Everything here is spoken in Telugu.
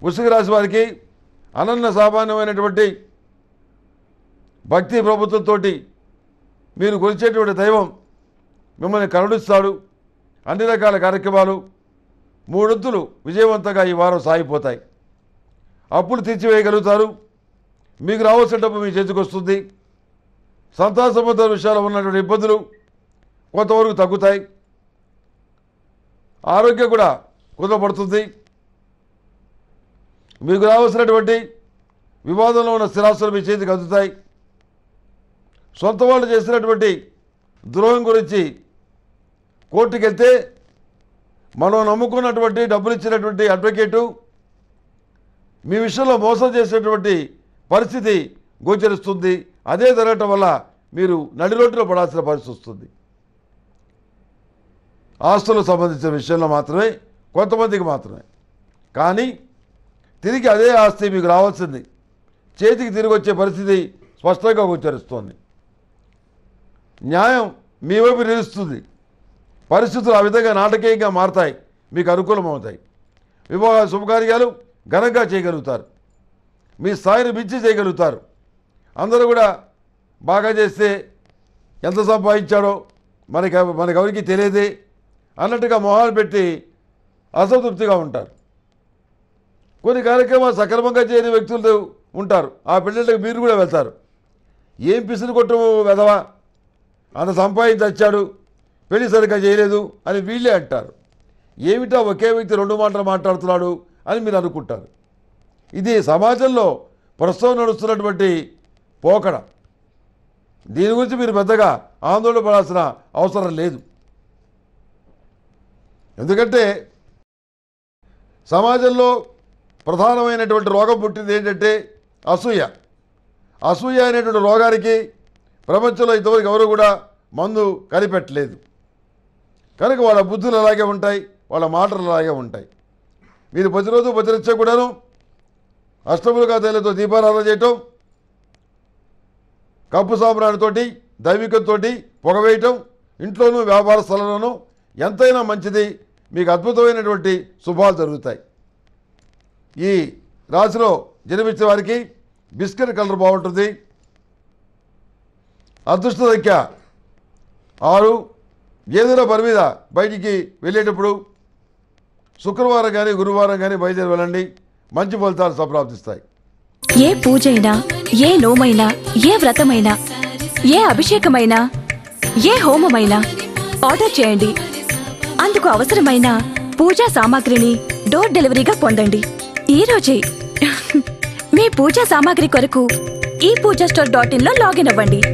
వృశ్చిక రాశి వారికి అనన్య సామాన్యమైనటువంటి భక్తి ప్రభుత్వంతో మీరు కొలిచేటువంటి దైవం మిమ్మల్ని కరుణిస్తాడు అన్ని రకాల కార్యక్రమాలు మూడొంతులు విజయవంతంగా ఈ వారం సాగిపోతాయి అప్పులు తీర్చివేయగలుగుతారు మీకు రావాల్సిన డబ్బు మీ చేతికి వస్తుంది సంతాన సంబంధ విషయాల్లో ఉన్నటువంటి ఇబ్బందులు కొంతవరకు తగ్గుతాయి ఆరోగ్యం కూడా కుదరపడుతుంది మీకు రావాల్సినటువంటి వివాదంలో ఉన్న స్థిరాస్తులు మీ చేతికి అందుతాయి సొంత వాళ్ళు చేసినటువంటి ద్రోహం గురించి కోర్టుకి వెళ్తే మనం నమ్ముకున్నటువంటి డబ్బులు ఇచ్చినటువంటి అడ్వకేటు మీ విషయంలో మోసం చేసేటువంటి పరిస్థితి గోచరిస్తుంది అదే జరగటం వల్ల మీరు నడిరోడ్డులో పడాల్సిన పరిస్థితి వస్తుంది ఆస్తులకు సంబంధించిన విషయంలో మాత్రమే కొంతమందికి మాత్రమే కానీ తిరిగి అదే ఆస్తి మీకు రావాల్సింది చేతికి తిరిగి వచ్చే పరిస్థితి స్పష్టంగా గోచరిస్తోంది న్యాయం మీ వైపు నిలుస్తుంది పరిస్థితులు ఆ విధంగా నాటకీయంగా మారతాయి మీకు అనుకూలమవుతాయి వివాహ శుభకార్యాలు ఘనంగా చేయగలుగుతారు మీ స్థాయిని మించి చేయగలుగుతారు అందరూ కూడా బాగా చేస్తే ఎంత సంపాదించాడో మనకి మనకి ఎవరికి తెలియదే అన్నట్టుగా మొహాలు పెట్టి అసంతృప్తిగా ఉంటారు కొన్ని కార్యక్రమాలు సక్రమంగా చేయని వ్యక్తులు ఉంటారు ఆ పిల్లలకి మీరు కూడా వెళ్తారు ఏం పిసిని కొట్టు వెదవా అంత సంపాదించి వచ్చాడు పెళ్లి సరిగ్గా చేయలేదు అని వీళ్ళే అంటారు ఏమిటా ఒకే వ్యక్తి రెండు మాటలు మాట్లాడుతున్నాడు అని మీరు అనుకుంటారు ఇది సమాజంలో ప్రస్తుతం నడుస్తున్నటువంటి పోకడ దీని గురించి మీరు పెద్దగా ఆందోళన పడాల్సిన అవసరం లేదు ఎందుకంటే సమాజంలో ప్రధానమైనటువంటి రోగం పుట్టింది ఏంటంటే అసూయ అసూయ అనేటువంటి రోగానికి ప్రపంచంలో ఇంతవరకు ఎవరు కూడా మందు కనిపెట్టలేదు కనుక వాళ్ళ బుద్ధులు అలాగే ఉంటాయి వాళ్ళ మాటలు అలాగే ఉంటాయి మీరు ప్రతిరోజు ప్రతినిత్యం కూడాను అష్టములుగా తేలితో దీపారాధన చేయటం కప్పు సాంబ్రాణితోటి దైవికంతో పొగవేయటం ఇంట్లోనూ వ్యాపార స్థలంలోనూ ఎంతైనా మంచిది మీకు అద్భుతమైనటువంటి శుభాలు జరుగుతాయి ఈ రాశిలో జన్మించిన వారికి బిస్కెట్ కలర్ బాగుంటుంది అదృష్ట సంఖ్య ఆరు ఏదైనా పని మీద బయటికి వెళ్ళేటప్పుడు శుక్రవారం కానీ గురువారం కానీ బయలుదేరి వెళ్ళండి మంచి ఫలితాలు సంప్రాప్తిస్తాయి ఏ పూజైనా ఏ నోమైనా ఏ వ్రతమైనా ఏ అభిషేకమైనా ఏ హోమమైనా ఆర్డర్ చేయండి అందుకు అవసరమైన పూజా సామాగ్రిని డోర్ డెలివరీగా పొందండి ఈ రోజే మీ పూజా సామాగ్రి కొరకు ఈ పూజా స్టోర్ డాట్ ఇన్ లో లాగిన్ అవ్వండి